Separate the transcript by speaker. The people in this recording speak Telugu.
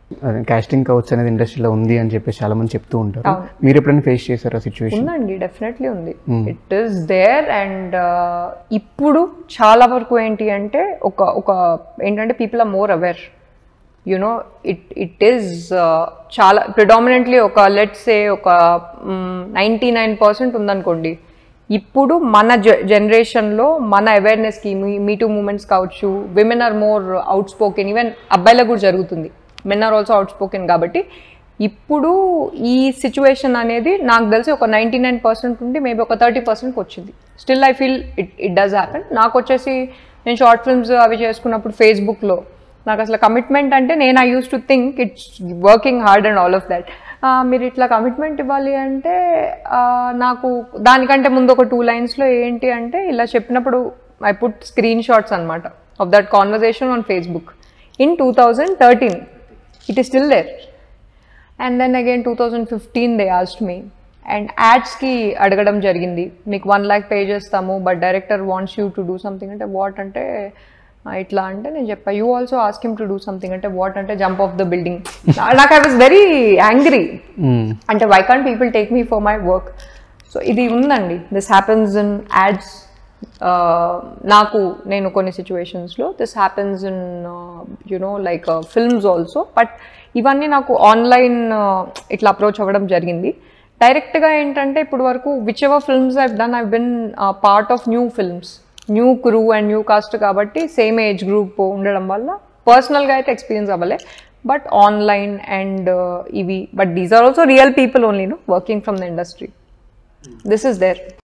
Speaker 1: కాస్టింగ్ కౌచ్ అనేది ఇండస్ట్రీలో ఉంది అని చెప్పేసి చాలా మంది చెప్తూ ఉంటారు
Speaker 2: అవును.
Speaker 1: మీరు ఎప్పుడైనా ఫేస్ చేశారా సిచ్యువేషన్
Speaker 2: ఉందండి డెఫినెట్లీ ఉంది ఇట్ ఈస్ దేర్ అండ్ ఇప్పుడు చాలా వరకు ఏంటి అంటే ఒక ఒక ఏంటంటే people are more aware you know it it is చాలా ప్రిడామినెంట్లీ ఒక లెట్స్ సే ఒక నైంటీ నైన్ పర్సెంట్ ఉందనుకోండి ఇప్పుడు మన జనరేషన్లో మన అవేర్నెస్కి మీ మీటూ మూమెంట్స్ కావచ్చు women are more outspoken even అబ్బాయిలకు కూడా జరుగుతుంది men are also outspoken కాబట్టి ఇప్పుడు ఈ సిచ్యువేషన్ అనేది నాకు తెలిసి ఒక నైంటీ నైన్ పర్సెంట్ ఉండి మేబీ ఒక థర్టీ పర్సెంట్కి వచ్చింది still I feel it it does happen నాకు వచ్చేసి నేను షార్ట్ ఫిల్మ్స్ అవి చేసుకున్నప్పుడు ఫేస్బుక్లో నాకు అసలు కమిట్మెంట్ అంటే నేను I use to think it's working hard and all of that మీరు ఇట్లా కమిట్మెంట్ ఇవ్వాలి అంటే ఆ, నాకు దానికంటే ముందు ఒక టూ లైన్స్లో ఏంటి అంటే ఇలా చెప్పినప్పుడు ఐ పుట్ స్క్రీన్ షాట్స్ అనమాట of that conversation on Facebook in two thousand thirteen it is still there and then again two thousand fifteen they asked me and యాడ్స్కి అడగడం జరిగింది మీకు వన్ ల్యాక్ పే చేస్తాము but director wants you to do something అంటే వాట్ అంటే "ఆ, ఇట్లా అంటే నేను చెప్పా you also ask him to do something అంటే వాట్ అంటే జంప్ ఆఫ్ ద బిల్డింగ్ నాకు ఐ వాజ్ వెరీ యాంగ్రీ అంటే why can't people take me for my work so ఇది ఉందండి దిస్ హ్యాపెన్స్ ఇన్ యాడ్స్ నాకు నేను కొన్ని సిచ్యువేషన్స్లో this happens in you know like films also but ఇవన్నీ నాకు ఆన్లైన్ ఇట్లా అప్రోచ్ అవ్వడం జరిగింది డైరెక్ట్గా ఏంటంటే ఇప్పుడు వరకు whichever films I've done I've been part of new films new crew and new cast కాబట్టి సేమ్ ఏజ్ గ్రూప్ ఉండడం వల్ల పర్సనల్గా అయితే ఎక్స్పీరియన్స్ అవ్వలే బట్ ఆన్లైన్ అండ్ ఇవి but these are also real people only no working from the industry this is there